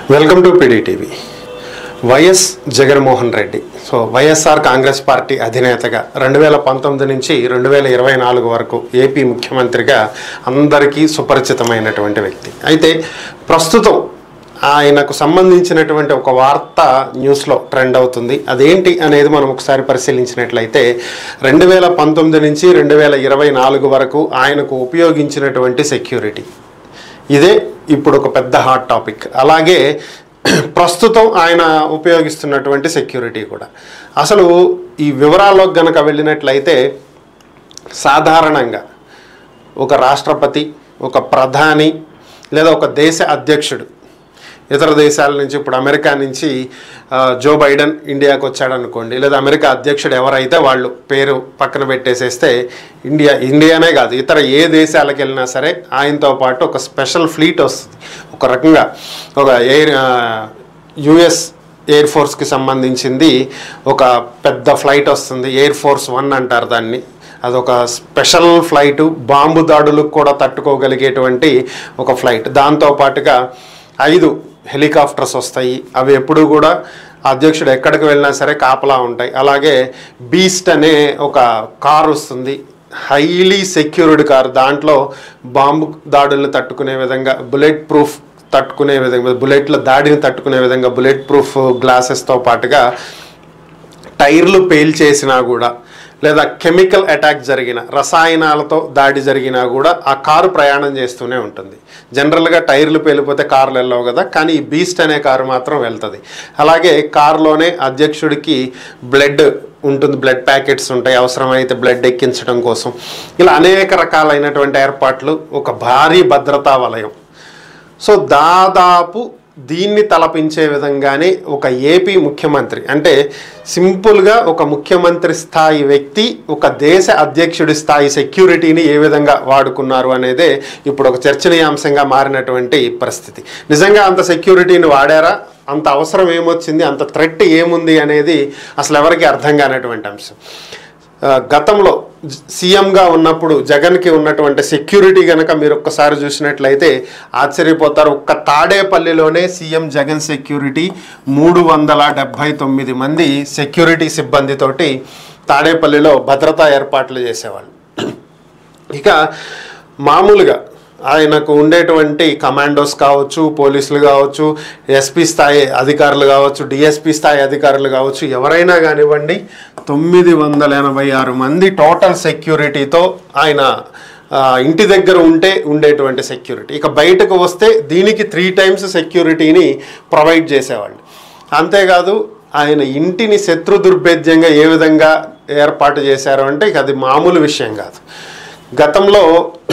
welcome to PDTV YS Jaganmohan Reddy so YSR Congress party అధినేతగా రెండు వేల పంతొమ్మిది నుంచి రెండు వేల ఇరవై నాలుగు వరకు ఏపీ ముఖ్యమంత్రిగా అందరికీ సుపరిచితమైనటువంటి వ్యక్తి అయితే ప్రస్తుతం ఆయనకు సంబంధించినటువంటి ఒక వార్త న్యూస్లో ట్రెండ్ అవుతుంది అదేంటి అనేది మనం ఒకసారి పరిశీలించినట్లయితే రెండు వేల పంతొమ్మిది నుంచి రెండు వేల ఇరవై నాలుగు వరకు ఆయనకు ఉపయోగించినటువంటి సెక్యూరిటీ ఇదే ఇప్పుడు ఒక పెద్ద హాట్ టాపిక్ అలాగే ప్రస్తుతం ఆయన ఉపయోగిస్తున్నటువంటి సెక్యూరిటీ కూడా అసలు ఈ వివరాల్లోకి గనక వెళ్ళినట్లయితే సాధారణంగా ఒక రాష్ట్రపతి ఒక ప్రధాని లేదా ఒక దేశ అధ్యక్షుడు ఇతర దేశాల నుంచి ఇప్పుడు అమెరికా నుంచి ఆ, జో బైడెన్ ఇండియాకి వచ్చాడు అనుకోండి లేదా అమెరికా అధ్యక్షుడు ఎవరైతే వాళ్ళు పేరు పక్కన పెట్టేసేస్తే ఇండియా ఇండియానే కాదు ఇతర ఏ దేశాలకు వెళ్ళినా సరే ఆయనతో పాటు ఒక స్పెషల్ ఫ్లీట్ వస్తుంది ఒక రకంగా ఒక ఎయిర్ యుఎస్ ఎయిర్ ఫోర్స్కి సంబంధించింది ఒక పెద్ద ఫ్లైట్ వస్తుంది ఎయిర్ ఫోర్స్ వన్ అంటారు దాన్ని అదొక స్పెషల్ ఫ్లైట్ బాంబు దాడులకు కూడా తట్టుకోగలిగేటువంటి ఒక ఫ్లైట్ దాంతో పాటుగా ఐదు హెలికాప్టర్స్ వస్తాయి అవి ఎప్పుడు కూడా అధ్యక్షుడు ఎక్కడికి వెళ్ళినా సరే కాపలా ఉంటాయి అలాగే బీస్ట్ అనే ఒక కార్ వస్తుంది హైలీ సెక్యూర్డ్ కార్ దాంట్లో బాంబు దాడులను తట్టుకునే విధంగా బుల్లెట్ ప్రూఫ్ తట్టుకునే విధంగా బుల్లెట్ల దాడిని తట్టుకునే విధంగా బుల్లెట్ ప్రూఫ్ గ్లాసెస్తో పాటుగా టైర్లు పేల్చేసినా కూడా లేదా కెమికల్ అటాక్ జరిగిన రసాయనాలతో దాడి జరిగినా కూడా ఆ కారు ప్రయాణం చేస్తూనే ఉంటుంది జనరల్గా టైర్లు పేలిపోతే కార్లు వెళ్ళవు కదా కానీ ఈ బీస్ట్ అనే కారు మాత్రం వెళ్తుంది అలాగే కారులోనే అధ్యక్షుడికి బ్లడ్ ఉంటుంది బ్లడ్ ప్యాకెట్స్ ఉంటాయి అవసరమైతే బ్లడ్ ఎక్కించడం కోసం ఇలా అనేక రకాలైనటువంటి ఏర్పాట్లు ఒక భారీ భద్రతా వలయం సో దాదాపు దీన్ని తలపించే విధంగానే ఒక ఏపీ ముఖ్యమంత్రి అంటే సింపుల్గా ఒక ముఖ్యమంత్రి స్థాయి వ్యక్తి ఒక దేశ అధ్యక్షుడి స్థాయి సెక్యూరిటీని ఏ విధంగా వాడుకున్నారు అనేదే ఇప్పుడు ఒక చర్చనీయాంశంగా మారినటువంటి పరిస్థితి నిజంగా అంత సెక్యూరిటీని వాడారా అంత అవసరం ఏమొచ్చింది అంత థ్రెట్ ఏముంది అనేది అసలు ఎవరికి అర్థం కానటువంటి అంశం ఆ, గతంలో జ- సీఎంగా ఉన్నప్పుడు జగన్కి ఉన్నటువంటి సెక్యూరిటీ కనుక మీరు ఒక్కసారి చూసినట్లయితే ఆశ్చర్యపోతారు ఒక్క తాడేపల్లిలోనే సీఎం జగన్ సెక్యూరిటీ మూడు వందల డెబ్భై తొమ్మిది మంది సెక్యూరిటీ సిబ్బందితోటి తాడేపల్లిలో భద్రతా ఏర్పాట్లు చేసేవాళ్ళు ఇక మామూలుగా ఆయనకు ఉండేటువంటి కమాండోస్ కావచ్చు పోలీసులు కావచ్చు ఎస్పీ స్థాయి అధికారులు కావచ్చు డిఎస్పీ స్థాయి అధికారులు కావచ్చు ఎవరైనా కానివ్వండి తొమ్మిది వందల ఎనభై ఆరు మంది టోటల్ సెక్యూరిటీతో ఆయన ఆ, ఇంటి దగ్గర ఉంటే ఉండేటువంటి సెక్యూరిటీ ఇక బయటకు వస్తే దీనికి త్రీ టైమ్స్ సెక్యూరిటీని ప్రొవైడ్ చేసేవాళ్ళు అంతేకాదు ఆయన ఇంటిని శత్రు దుర్భేద్యంగా ఏ విధంగా ఏర్పాటు చేశారు అంటే ఇక అది మామూలు విషయం కాదు గతంలో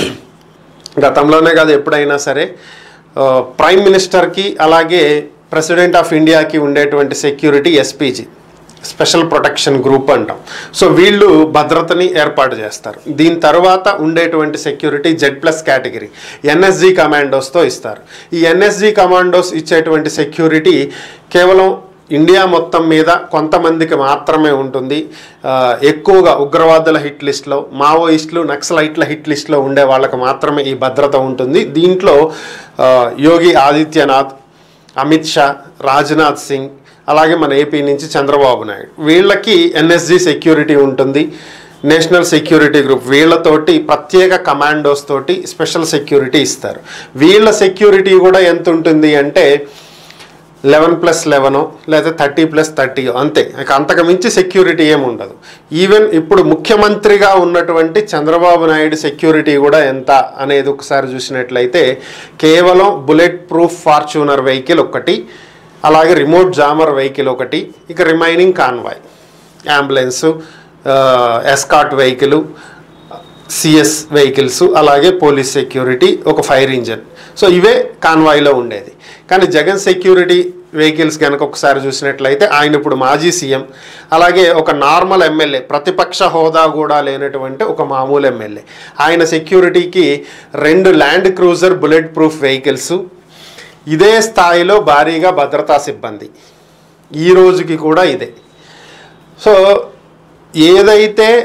గతంలోనే కాదు ఎప్పుడైనా సరే ఆ, ప్రైమ్ మినిస్టర్కి అలాగే ప్రెసిడెంట్ ఆఫ్ ఇండియాకి ఉండేటువంటి security SPG special protection group అంటాం సో వీళ్ళు భద్రతని ఏర్పాటు చేస్తారు దీని తర్వాత ఉండేటువంటి security Z plus category NSG కమాండోస్తో ఇస్తారు ఈ ఎన్ఎస్జి కమాండోస్ ఇచ్చేటువంటి సెక్యూరిటీ కేవలం ఇండియా మొత్తం మీద కొంతమందికి మాత్రమే ఉంటుంది ఆ, ఎక్కువగా ఉగ్రవాదుల హిట్ లిస్ట్లో మావోయిస్టులు నక్సలైట్ల హిట్ లిస్ట్లో ఉండే వాళ్ళకి మాత్రమే ఈ భద్రత ఉంటుంది దీంట్లో ఆ, యోగి ఆదిత్యనాథ్ అమిత్ షా రాజ్నాథ్ సింగ్ అలాగే మన ఏపీ నుంచి చంద్రబాబు నాయుడు వీళ్ళకి ఎన్ఎస్జి సెక్యూరిటీ ఉంటుంది నేషనల్ సెక్యూరిటీ గ్రూప్ వీళ్ళతోటి ప్రత్యేక కమాండోస్ తోటి స్పెషల్ సెక్యూరిటీ ఇస్తారు వీళ్ళ సెక్యూరిటీ కూడా ఎంత ఉంటుంది అంటే లెవెన్ ప్లస్ లెవెనో లేదా థర్టీ ప్లస్ థర్టీ అంతే ఇక అంతకు మించి సెక్యూరిటీ ఏమి ఉండదు ఈవెన్ ఇప్పుడు ముఖ్యమంత్రిగా ఉన్నటువంటి చంద్రబాబు నాయుడు సెక్యూరిటీ కూడా ఎంత అనేది ఒకసారి చూసినట్లయితే కేవలం బుల్లెట్ ప్రూఫ్ ఫార్చ్యూనర్ వెహికల్ ఒకటి అలాగే రిమోట్ జామర్ వెహికల్ ఒకటి ఇక remaining convoy ambulance escort vehicle CS vehicles అలాగే పోలీస్ సెక్యూరిటీ ఒక ఫైర్ ఇంజన్ సో ఇవే కాన్వాయ్లో ఉండేది కానీ జగన్ సెక్యూరిటీ వెహికల్స్ కనుక ఒకసారి చూసినట్లయితే ఆయన ఇప్పుడు మాజీ సీఎం అలాగే ఒక నార్మల్ ఎమ్మెల్యే ప్రతిపక్ష హోదా కూడా లేనటువంటి ఒక మామూలు ఎమ్మెల్యే ఆయన సెక్యూరిటీకి రెండు land cruiser bullet proof vehicles ఇదే స్థాయిలో భారీగా భద్రతా సిబ్బంది ఈ రోజుకి కూడా ఇదే సో ఏదైతే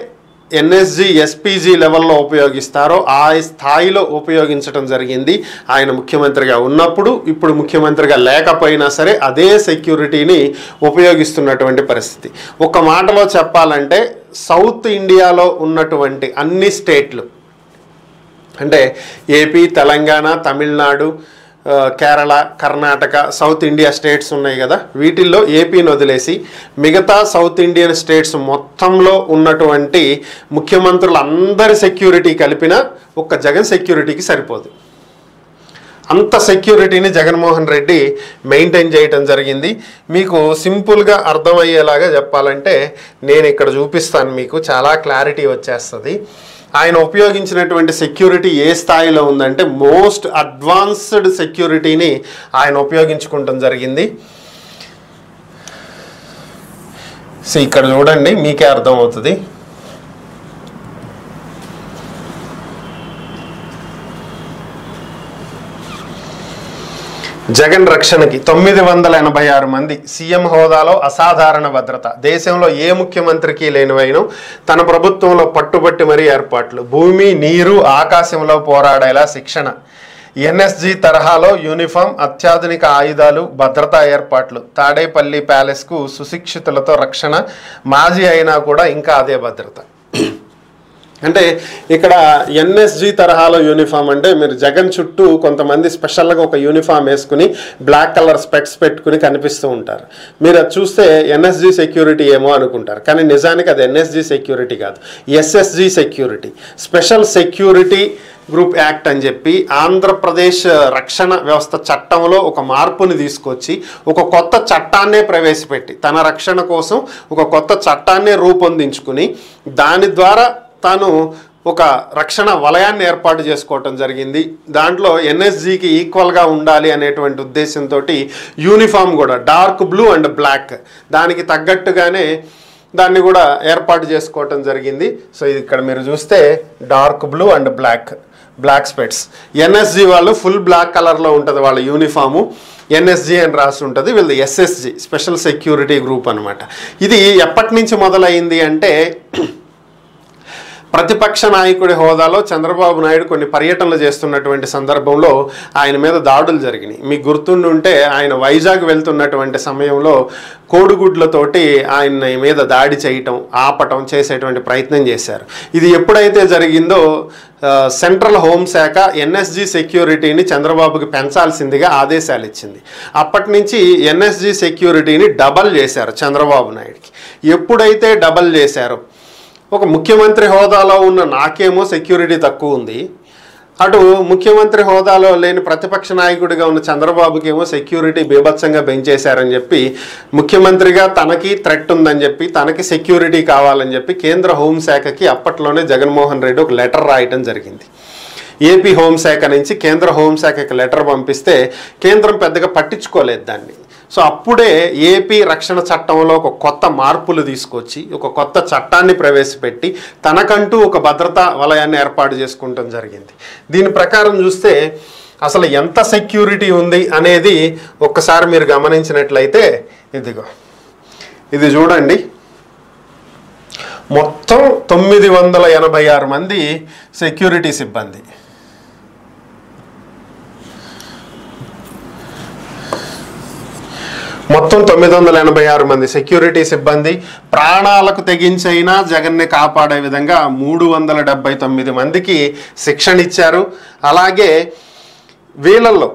ఎన్ఎస్జి ఎస్పీజీ లెవెల్లో ఉపయోగిస్తారో ఆ స్థాయిలో ఉపయోగించడం జరిగింది ఆయన ముఖ్యమంత్రిగా ఉన్నప్పుడు ఇప్పుడు ముఖ్యమంత్రిగా లేకపోయినా సరే అదే సెక్యూరిటీని ఉపయోగిస్తున్నటువంటి పరిస్థితి ఒక మాటలో చెప్పాలంటే సౌత్ ఇండియాలో ఉన్నటువంటి అన్ని స్టేట్లు అంటే ఏపీ తెలంగాణ తమిళనాడు ఆ, Kerala Karnataka south India states ఉన్నాయి కదా వీటిల్లో ఏపీని వదిలేసి మిగతా సౌత్ ఇండియన్ స్టేట్స్ మొత్తంలో ఉన్నటువంటి ముఖ్యమంత్రులు అందరి సెక్యూరిటీ కలిపిన ఒక్క జగన్ సెక్యూరిటీకి సరిపోదు అంత సెక్యూరిటీని జగన్మోహన్ రెడ్డి మెయింటైన్ చేయటం జరిగింది మీకు సింపుల్గా అర్థమయ్యేలాగా చెప్పాలంటే నేను ఇక్కడ చూపిస్తాను మీకు చాలా క్లారిటీ వచ్చేస్తుంది ఆయన ఉపయోగించినటువంటి సెక్యూరిటీ ఏ స్థాయిలో ఉందంటే మోస్ట్ అడ్వాన్స్డ్ సెక్యూరిటీని ఆయన ఉపయోగించుకుంటం జరిగింది సో ఇక్కడ చూడండి మీకే అర్థమవుతుంది జగన్ రక్షణకి తొమ్మిది వందల ఎనభై ఆరు మంది సీఎం హోదాలో అసాధారణ భద్రత దేశంలో ఏ ముఖ్యమంత్రికి లేనివైన తన ప్రభుత్వంలో పట్టుబట్టి మరీ ఏర్పాట్లు భూమి నీరు ఆకాశంలో పోరాడేలా శిక్షణ ఎన్ఎస్జి తరహాలో యూనిఫామ్ అత్యాధునిక ఆయుధాలు భద్రతా ఏర్పాట్లు తాడేపల్లి ప్యాలెస్కు సుశిక్షితులతో రక్షణ మాజీ అయినా కూడా ఇంకా అదే భద్రత అంటే ఇక్కడ ఎన్ఎస్జి తరహాలో యూనిఫామ్ అంటే మీరు జగన్ చుట్టూ కొంతమంది స్పెషల్గా ఒక యూనిఫామ్ వేసుకుని బ్లాక్ కలర్ స్పెక్స్ పెట్టుకుని కనిపిస్తూ ఉంటారు మీరు అది చూస్తే ఎన్ఎస్జి సెక్యూరిటీ ఏమో అనుకుంటారు కానీ నిజానికి అది ఎన్ఎస్జి సెక్యూరిటీ కాదు SSG security special security group act అని చెప్పి ఆంధ్రప్రదేశ్ రక్షణ వ్యవస్థ చట్టంలో ఒక మార్పుని తీసుకొచ్చి ఒక కొత్త చట్టాన్నే ప్రవేశపెట్టి తన రక్షణ కోసం ఒక కొత్త చట్టాన్నే రూపొందించుకుని దాని ద్వారా తాను ఒక రక్షణ వలయాన్ని ఏర్పాటు చేసుకోవటం జరిగింది దాంట్లో ఎన్ఎస్జికి ఈక్వల్గా ఉండాలి అనేటువంటి ఉద్దేశంతో యూనిఫామ్ కూడా డార్క్ బ్లూ అండ్ బ్లాక్ దానికి తగ్గట్టుగానే దాన్ని కూడా ఏర్పాటు చేసుకోవటం జరిగింది సో ఇది ఇక్కడ మీరు చూస్తే dark blue and black black స్పెట్స్ ఎన్ఎస్జి వాళ్ళు ఫుల్ బ్లాక్ కలర్లో ఉంటుంది వాళ్ళ యూనిఫాము ఎన్ఎస్జి అని రాసి ఉంటుంది వీళ్ళది ఎస్ఎస్జి స్పెషల్ సెక్యూరిటీ గ్రూప్ అనమాట ఇది ఎప్పటి నుంచి మొదలైంది అంటే ప్రతిపక్ష నాయకుడి హోదాలో చంద్రబాబు నాయుడు కొన్ని పర్యటనలు చేస్తున్నటువంటి సందర్భంలో ఆయన మీద దాడులు జరిగినాయి మీకు గుర్తుండి ఉంటే ఆయన వైజాగ్ వెళ్తున్నటువంటి సమయంలో కోడిగుడ్లతోటి ఆయన మీద దాడి చేయటం ఆపటం చేసేటువంటి ప్రయత్నం చేశారు ఇది ఎప్పుడైతే జరిగిందో ఆ, సెంట్రల్ హోంశాఖ ఎన్ఎస్జి సెక్యూరిటీని చంద్రబాబుకి పెంచాల్సిందిగా ఆదేశాలు ఇచ్చింది అప్పటి నుంచి ఎన్ఎస్జి సెక్యూరిటీని డబల్ చేశారు చంద్రబాబు నాయుడుకి ఎప్పుడైతే డబల్ చేశారో ఒక ముఖ్యమంత్రి హోదాలో ఉన్న నాకేమో సెక్యూరిటీ తక్కువ ఉంది అటు ముఖ్యమంత్రి హోదాలో లేని ప్రతిపక్ష నాయకుడిగా ఉన్న చంద్రబాబుకి ఏమో సెక్యూరిటీ బీభత్సంగా పెంచేశారని చెప్పి ముఖ్యమంత్రిగా తనకి థ్రెట్ ఉందని చెప్పి తనకి సెక్యూరిటీ కావాలని చెప్పి కేంద్ర హోంశాఖకి అప్పట్లోనే జగన్మోహన్ రెడ్డి ఒక లెటర్ రాయటం జరిగింది ఏపీ హోంశాఖ నుంచి కేంద్ర హోంశాఖకి లెటర్ పంపిస్తే కేంద్రం పెద్దగా పట్టించుకోలేదు దాన్ని సో అప్పుడే ఏపీ రక్షణ చట్టంలో ఒక కొత్త మార్పులు తీసుకొచ్చి ఒక కొత్త చట్టాన్ని ప్రవేశపెట్టి తనకంటూ ఒక భద్రతా వలయాన్ని ఏర్పాటు చేసుకుంటం జరిగింది దీని ప్రకారం చూస్తే అసలు ఎంత సెక్యూరిటీ ఉంది అనేది ఒక్కసారి మీరు గమనించినట్లయితే ఇదిగో ఇది చూడండి మొత్తం తొమ్మిది వందల ఎనభై ఆరు మంది సెక్యూరిటీ సిబ్బంది మొత్తం తొమ్మిది వందల ఎనభై ఆరు మంది సెక్యూరిటీ సిబ్బంది ప్రాణాలకు తెగించైనా జగన్ని కాపాడే విధంగా మూడు వందల డెబ్బై తొమ్మిది మందికి శిక్షణ ఇచ్చారు అలాగే వీళ్ళల్లో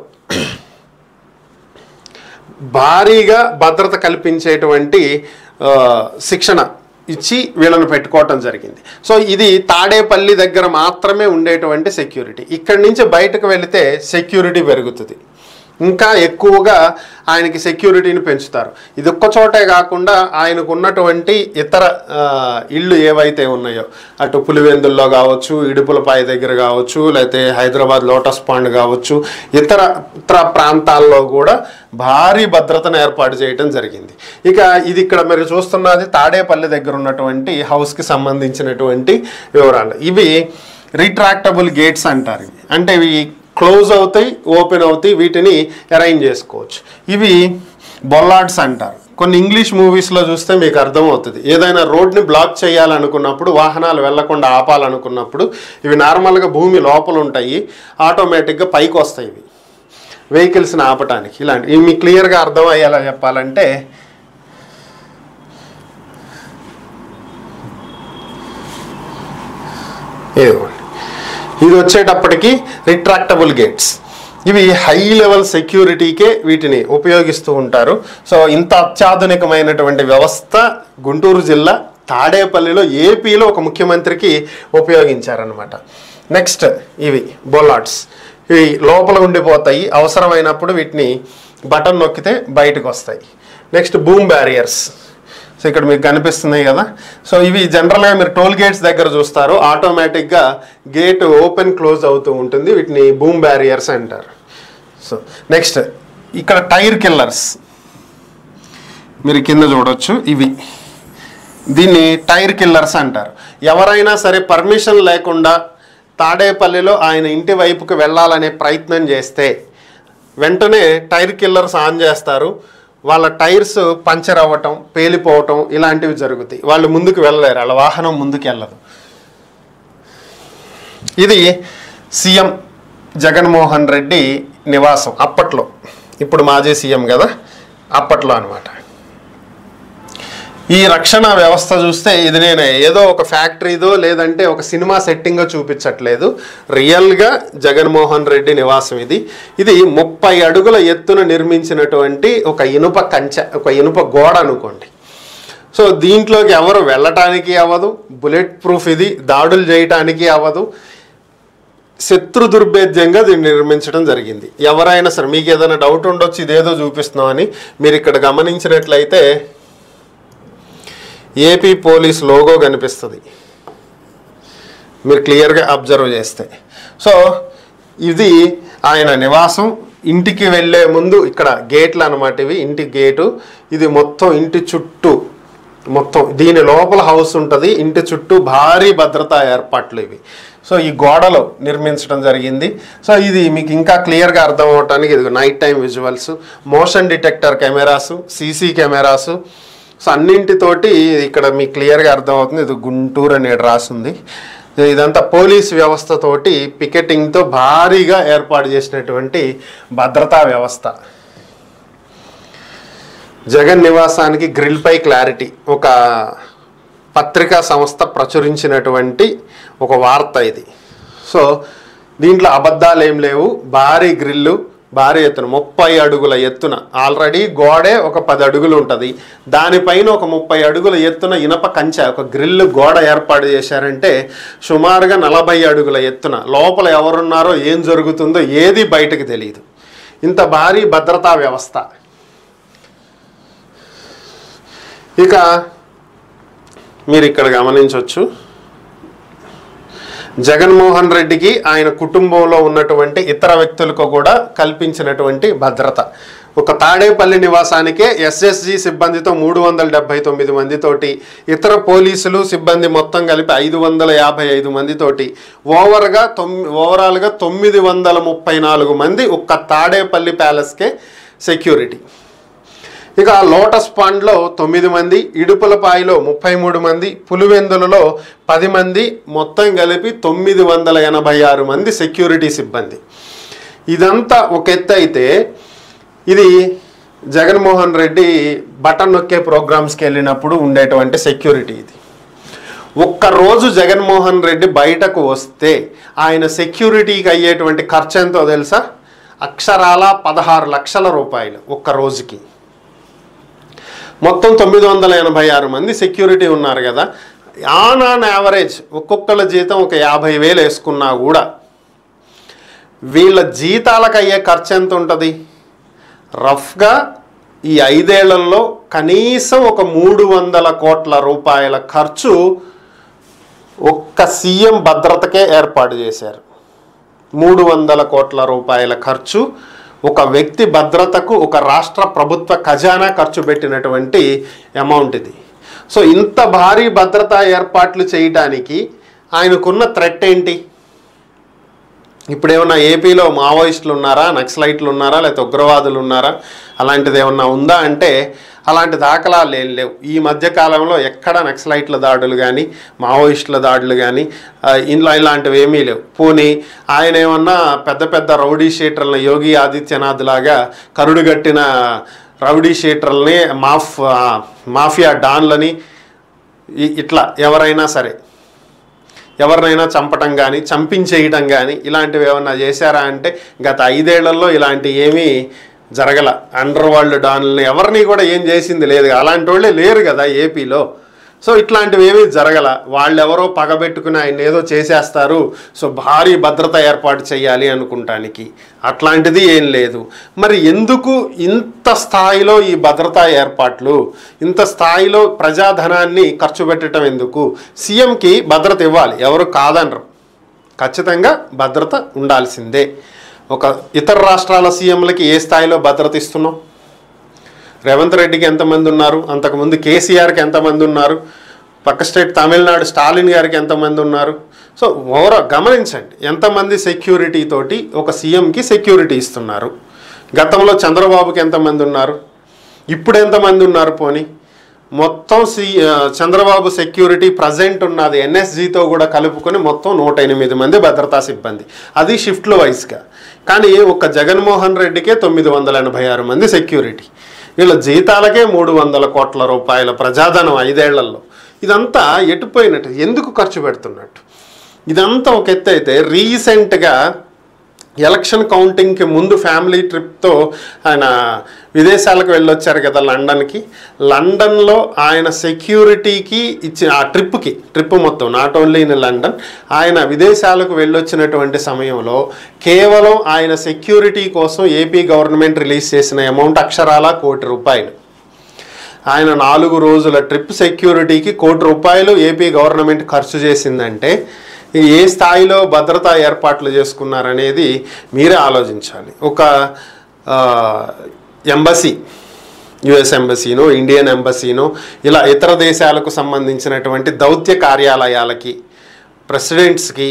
భారీగా భద్రత కల్పించేటువంటి ఆ, శిక్షణ ఇచ్చి వీళ్ళని పెట్టుకోవటం జరిగింది సో ఇది తాడేపల్లి దగ్గర మాత్రమే ఉండేటువంటి సెక్యూరిటీ ఇక్కడి నుంచి బయటకు వెళితే సెక్యూరిటీ పెరుగుతుంది ఇంకా ఎక్కువగా ఆయనకి సెక్యూరిటీని పెంచుతారు ఇది ఒక్క చోటే కాకుండా ఆయనకు ఉన్నటువంటి ఇతర ఆ, ఇళ్ళు ఏవైతే ఉన్నాయో అటు పులివెందుల్లో కావచ్చు ఇడుపులపాయ దగ్గర కావచ్చు లేకపోతే హైదరాబాద్ లోటస్ పాండ్ కావచ్చు ఇతర ఇతర ప్రాంతాల్లో కూడా భారీ భద్రతను ఏర్పాటు చేయడం జరిగింది ఇక ఇది ఇక్కడ మీరు చూస్తున్నది తాడేపల్లి దగ్గర ఉన్నటువంటి హౌస్కి సంబంధించినటువంటి వివరాలు ఇవి రిట్రాక్టబుల్ గేట్స్ అంటారు ఇవి అంటే ఇవి క్లోజ్ అవుతాయి ఓపెన్ అవుతాయి వీటిని అరేంజ్ చేసుకోవచ్చు ఇవి బొల్లాడ్స్ అంటారు కొన్ని ఇంగ్లీష్ మూవీస్లో చూస్తే మీకు అర్థమవుతుంది ఏదైనా రోడ్ని బ్లాక్ చేయాలనుకున్నప్పుడు వాహనాలు వెళ్లకుండా ఆపాలనుకున్నప్పుడు ఇవి నార్మల్గా భూమి లోపల ఉంటాయి ఆటోమేటిక్గా పైకి వస్తాయి ఇవి వెహికల్స్ని ఆపటానికి ఇలాంటి ఇవి మీకు క్లియర్గా అర్థం అయ్యేలా చెప్పాలంటే ఇదిగోండి ఇది వచ్చేటప్పటికి రిట్రాక్టబుల్ గేట్స్ ఇవి హై లెవెల్ సెక్యూరిటీకే వీటిని ఉపయోగిస్తూ ఉంటారు సో ఇంత అత్యాధునికమైనటువంటి వ్యవస్థ గుంటూరు జిల్లా తాడేపల్లిలో ఏపీలో ఒక ముఖ్యమంత్రికి ఉపయోగించారనమాట నెక్స్ట్ ఇవి బొలాట్స్ ఇవి లోపల ఉండిపోతాయి అవసరమైనప్పుడు వీటిని బటన్ నొక్కితే బయటకు వస్తాయి నెక్స్ట్ బూమ్ బ్యారియర్స్ సో ఇక్కడ మీకు కనిపిస్తున్నాయి కదా సో ఇవి జనరల్గా మీరు టోల్ గేట్స్ దగ్గర చూస్తారు ఆటోమేటిక్గా గేట్ ఓపెన్ క్లోజ్ అవుతూ ఉంటుంది వీటిని బూమ్ బ్యారియర్స్ అంటారు సో నెక్స్ట్ ఇక్కడ టైర్ కిల్లర్స్ మీరు కింద చూడొచ్చు ఇవి దీన్ని టైర్ కిల్లర్స్ అంటారు ఎవరైనా సరే పర్మిషన్ లేకుండా తాడేపల్లిలో ఆయన ఇంటి వైపుకి వెళ్ళాలనే ప్రయత్నం చేస్తే వెంటనే టైర్ కిల్లర్స్ ఆన్ చేస్తారు వాళ్ళ టైర్స్ పంచర్ అవ్వటం పేలిపోవటం ఇలాంటివి జరుగుతాయి వాళ్ళు ముందుకు వెళ్ళలేరు వాళ్ళ వాహనం ముందుకు వెళ్ళదు ఇది సీఎం జగన్మోహన్ రెడ్డి నివాసం అప్పట్లో ఇప్పుడు మాజీ సీఎం కదా అప్పట్లో అనమాట ఈ రక్షణ వ్యవస్థ చూస్తే ఇది నేను ఏదో ఒక ఫ్యాక్టరీదో లేదంటే ఒక సినిమా సెట్టింగో చూపించట్లేదు రియల్గా జగన్మోహన్ రెడ్డి నివాసం ఇది ఇది ముప్పై అడుగుల ఎత్తున నిర్మించినటువంటి ఒక ఇనుప కంచె ఒక ఇనుప గోడ అనుకోండి సో దీంట్లోకి ఎవరు వెళ్ళటానికి అవ్వదు బుల్లెట్ ప్రూఫ్ ఇది దాడులు చేయటానికి అవ్వదు శత్రు దుర్భేద్యంగా దీన్ని నిర్మించడం జరిగింది ఎవరైనా సరే మీకు ఏదైనా డౌట్ ఉండొచ్చు ఇదేదో చూపిస్తున్నామని మీరు ఇక్కడ గమనించినట్లయితే ఏపీ పోలీస్ లోగో కనిపిస్తుంది మీరు క్లియర్గా అబ్జర్వ్ చేస్తే సో ఇది ఆయన నివాసం ఇంటికి వెళ్ళే ముందు ఇక్కడ గేట్లు అనమాట ఇవి ఇంటి గేటు ఇది మొత్తం ఇంటి చుట్టూ మొత్తం దీని లోపల హౌస్ ఉంటుంది ఇంటి చుట్టూ భారీ భద్రతా ఏర్పాట్లు ఇవి సో ఈ గోడలో నిర్మించడం జరిగింది సో ఇది మీకు ఇంకా క్లియర్గా అర్థం అవటానికి ఇది night time visuals motion detector cameras CC cameras so అన్నింటితోటి ఇక్కడ మీకు క్లియర్గా అర్థమవుతుంది ఇది గుంటూరు అనేది రాసింది ఇదంతా పోలీస్ వ్యవస్థతోటి పికెటింగ్తో భారీగా ఏర్పాటు చేసినటువంటి భద్రతా వ్యవస్థ జగన్ నివాసానికి గ్రిల్పై క్లారిటీ ఒక పత్రికా సంస్థ ప్రచురించినటువంటి ఒక వార్త ఇది సో దీంట్లో అబద్ధాలు ఏం లేవు భారీ గ్రిల్లు భారీ ఎత్తున ముప్పై అడుగుల ఎత్తున ఆల్రెడీ గోడే ఒక పది అడుగులు ఉంటుంది దానిపైన ఒక ముప్పై అడుగుల ఎత్తున ఇనప కంచె ఒక గ్రిల్ గోడ ఏర్పాటు చేశారంటే సుమారుగా నలభై అడుగుల ఎత్తున లోపల ఎవరున్నారో ఏం జరుగుతుందో ఏది బయటకు తెలియదు ఇంత భారీ భద్రతా వ్యవస్థ ఇక మీరు ఇక్కడ గమనించవచ్చు జగన్మోహన్ రెడ్డికి ఆయన కుటుంబంలో ఉన్నటువంటి ఇతర వ్యక్తులకు కూడా కల్పించినటువంటి భద్రత ఒక తాడేపల్లి నివాసానికే ఎస్ఎస్జి సిబ్బందితో మూడు వందల డెబ్బై తొమ్మిది మందితోటి ఇతర పోలీసులు సిబ్బంది మొత్తం కలిపి ఐదు వందల యాభై ఐదు మందితోటి ఓవర్గా తొమ్మి ఓవరాల్గా తొమ్మిది వందల ముప్పై నాలుగు మంది ఒక్క తాడేపల్లి ప్యాలెస్కే సెక్యూరిటీ ఇక లోటస్ పాండ్లో తొమ్మిది మంది ఇడుపులపాయలో ముప్పై మూడు మంది పులివెందులలో పది మంది మొత్తం కలిపి తొమ్మిది వందల ఎనభై ఆరు మంది సెక్యూరిటీ సిబ్బంది ఇదంతా ఒక ఎత్తు అయితే ఇది జగన్మోహన్ రెడ్డి బటన్ నొక్కే ప్రోగ్రామ్స్కి వెళ్ళినప్పుడు ఉండేటువంటి సెక్యూరిటీ ఇది ఒక్కరోజు జగన్మోహన్ రెడ్డి బయటకు వస్తే ఆయన సెక్యూరిటీకి అయ్యేటువంటి ఖర్చు ఎంతో తెలుసా అక్షరాల పదహారు లక్షల రూపాయలు ఒక్క రోజుకి మొత్తం తొమ్మిది వందల ఎనభై ఆరు మంది సెక్యూరిటీ ఉన్నారు కదా ఆన్ ఆన్ యావరేజ్ ఒక్కొక్కళ్ళ జీతం ఒక యాభై వేలు వేసుకున్నా కూడా వీళ్ళ జీతాలకు అయ్యే ఖర్చు ఎంత ఉంటుంది రఫ్గా ఈ ఐదేళ్లలో కనీసం ఒక మూడు వందల కోట్ల రూపాయల ఖర్చు ఒక్క సీఎం భద్రతకే ఏర్పాటు చేశారు మూడు వందల కోట్ల రూపాయల ఖర్చు ఒక వ్యక్తి భద్రతకు ఒక రాష్ట్ర ప్రభుత్వ ఖజానా ఖర్చు పెట్టినటువంటి అమౌంట్ ఇది సో ఇంత భారీ భద్రతా ఏర్పాట్లు చేయటానికి ఆయనకున్న థ్రెట్ ఏంటి ఇప్పుడు ఏమన్నా ఏపీలో మావోయిస్టులు ఉన్నారా నక్సలైట్లు ఉన్నారా లేకపోతే ఉగ్రవాదులు ఉన్నారా అలాంటిది ఏమన్నా ఉందా అంటే అలాంటి దాఖలాలు ఏం లేవు ఈ మధ్య కాలంలో ఎక్కడ నక్సలైట్ల దాడులు కానీ మావోయిస్టుల దాడులు కానీ ఇంట్లో ఇలాంటివి ఏమీ లేవు పోనీ ఆయన ఏమన్నా పెద్ద పెద్ద రౌడీ షీటర్లను యోగి ఆదిత్యనాథ్ లాగా కరుడుగట్టిన రౌడీ షీటర్లని మాఫ్ ఆ, మాఫియా డాన్లని ఇ- ఇట్లా ఎవరైనా సరే ఎవరినైనా చంపటం కానీ చంపించేయటం కానీ ఇలాంటివి ఏమన్నా చేశారా అంటే గత ఐదేళ్లలో ఇలాంటి ఏమీ జరగల అండర్ వరల్డ్ డాన్లని ఎవరిని కూడా ఏం చేసింది లేదు అలాంటి వాళ్ళే లేరు కదా ఏపీలో సో ఇట్లాంటివి ఏమీ జరగల వాళ్ళెవరో పగబెట్టుకుని ఆయన ఏదో చేసేస్తారు సో భారీ భద్రత ఏర్పాటు చేయాలి అనుకుంటానికి అట్లాంటిది ఏం లేదు మరి ఎందుకు ఇంత స్థాయిలో ఈ భద్రతా ఏర్పాట్లు ఇంత స్థాయిలో ప్రజాధనాన్ని ఖర్చు పెట్టడం ఎందుకు సీఎంకి భద్రత ఇవ్వాలి ఎవరు కాదనరు ఖచ్చితంగా భద్రత ఉండాల్సిందే ఒక ఇతర రాష్ట్రాల సీఎంలకి ఏ స్థాయిలో భద్రత ఇస్తున్నాం రేవంత్ రెడ్డికి ఎంతమంది ఉన్నారు అంతకుముందు కేసీఆర్కి ఎంతమంది ఉన్నారు పక్క స్టేట్ తమిళనాడు స్టాలిన్ గారికి ఎంతమంది ఉన్నారు సో ఓవరాల్ గమనించండి ఎంతమంది సెక్యూరిటీ తోటి ఒక సీఎంకి సెక్యూరిటీ ఇస్తున్నారు గతంలో చంద్రబాబుకి ఎంతమంది ఉన్నారు ఇప్పుడు ఎంతమంది ఉన్నారు పోనీ మొత్తం సి ఆ, చంద్రబాబు సెక్యూరిటీ ప్రజెంట్ ఉన్నది ఎన్ఎస్జితో కూడా కలుపుకొని మొత్తం నూట ఎనిమిది మంది భద్రతా సిబ్బంది అది షిఫ్ట్లు వైస్గా కానీ ఒక జగన్మోహన్ రెడ్డికే తొమ్మిది వందల ఎనభై ఆరు మంది సెక్యూరిటీ వీళ్ళ జీతాలకే మూడు వందల కోట్ల రూపాయల ప్రజాధనం ఐదేళ్లలో ఇదంతా ఎటుపోయినట్టు ఎందుకు ఖర్చు పెడుతున్నట్టు ఇదంతా ఒక ఎత్తు అయితే రీసెంట్గా ఎలక్షన్ కౌంటింగ్కి ముందు ఫ్యామిలీ ట్రిప్తో ఆయన విదేశాలకు వెళ్ళొచ్చారు కదా లండన్కి లండన్లో ఆయన సెక్యూరిటీకి ఇచ్చిన ఆ ట్రిప్కి ట్రిప్ మొత్తం నాట్ ఓన్లీ ఇన్ లండన్ ఆయన విదేశాలకు వెళ్ళొచ్చినటువంటి సమయంలో కేవలం ఆయన సెక్యూరిటీ కోసం ఏపీ గవర్నమెంట్ రిలీజ్ చేసిన అమౌంట్ అక్షరాల కోటి రూపాయలు ఆయన నాలుగు రోజుల ట్రిప్ సెక్యూరిటీకి కోటి రూపాయలు ఏపీ గవర్నమెంట్ ఖర్చు చేసిందంటే ఇది ఏ స్థాయిలో భద్రతా ఏర్పాట్లు చేసుకున్నారనేది మీరే ఆలోచించాలి ఒక ఆ, ఎంబసీ యుఎస్ ఎంబసీనో ఇండియన్ ఎంబసీనో ఇలా ఇతర దేశాలకు సంబంధించినటువంటి దౌత్య కార్యాలయాలకి ప్రెసిడెంట్స్కి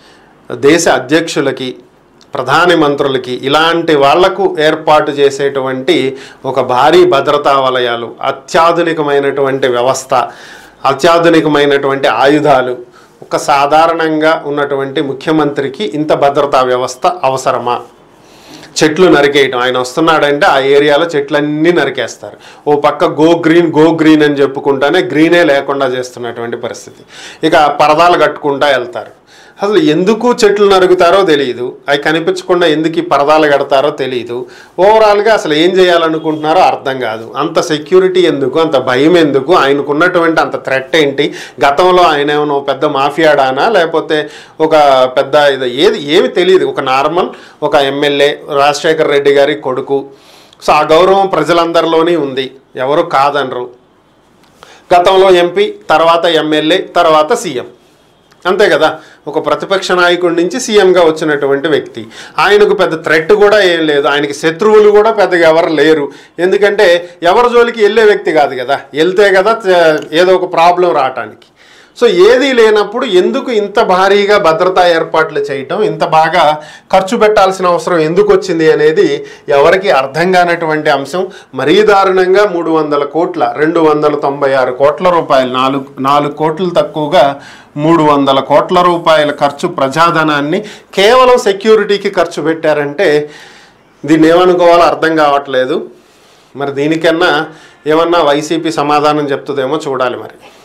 దేశ అధ్యక్షులకి ప్రధాని మంత్రులకి ఇలాంటి వాళ్లకు ఏర్పాటు చేసేటువంటి ఒక భారీ భద్రతా వలయాలు అత్యాధునికమైనటువంటి వ్యవస్థ అత్యాధునికమైనటువంటి ఆయుధాలు ఒక సాధారణంగా ఉన్నటువంటి ముఖ్యమంత్రికి ఇంత భద్రతా వ్యవస్థ అవసరమా చెట్లు నరికేయటం ఆయన వస్తున్నాడంటే ఆ ఏరియాలో చెట్లన్నీ నరికేస్తారు ఓ పక్క గో గ్రీన్ గో గ్రీన్ అని చెప్పుకుంటానే గ్రీనే లేకుండా చేస్తున్నటువంటి పరిస్థితి ఇక పరదాలు కట్టుకుంటా వెళ్తారు అసలు ఎందుకు చెట్లు నరుగుతారో తెలియదు అవి కనిపించకుండా ఎందుకు ఈ పరదాలు కడతారో తెలియదు ఓవరాల్గా అసలు ఏం చేయాలనుకుంటున్నారో అర్థం కాదు అంత సెక్యూరిటీ ఎందుకు అంత భయం ఎందుకు ఆయనకున్నటువంటి అంత థ్రెట్ ఏంటి గతంలో ఆయన ఏమైనా ఓ పెద్ద మాఫియాడానా లేకపోతే ఒక పెద్ద ఇది ఏది ఏమి తెలియదు ఒక నార్మల్ ఒక ఎమ్మెల్యే రాజశేఖర్ రెడ్డి గారి కొడుకు సో ఆ గౌరవం ప్రజలందరిలోనే ఉంది ఎవరు కాదనరు గతంలో ఎంపీ తర్వాత ఎమ్మెల్యే తర్వాత సీఎం అంతే కదా ఒక ప్రతిపక్ష నాయకుడి నుంచి సీఎంగా వచ్చినటువంటి వ్యక్తి ఆయనకు పెద్ద థ్రెట్ కూడా ఏం లేదు ఆయనకి శత్రువులు కూడా పెద్దగా ఎవరు లేరు ఎందుకంటే ఎవరి జోలికి వెళ్ళే వ్యక్తి కాదు కదా వెళ్తే కదా త- ఏదో ఒక ప్రాబ్లం రావటానికి సో ఏదీ లేనప్పుడు ఎందుకు ఇంత భారీగా భద్రతా ఏర్పాట్లు చేయటం ఇంత బాగా ఖర్చు పెట్టాల్సిన అవసరం ఎందుకు వచ్చింది అనేది ఎవరికి అర్థం కానటువంటి అంశం మరీ దారుణంగా మూడు వందల కోట్ల రెండు వందల తొంభై ఆరు కోట్ల రూపాయలు నాలుగు నాలుగు కోట్లు తక్కువగా మూడు వందల కోట్ల రూపాయల ఖర్చు ప్రజాధనాన్ని కేవలం సెక్యూరిటీకి ఖర్చు పెట్టారంటే దీన్ని ఏమనుకోవాలో అర్థం కావట్లేదు మరి దీనికన్నా ఏమన్నా వైసీపీ సమాధానం చెప్తుందేమో చూడాలి మరి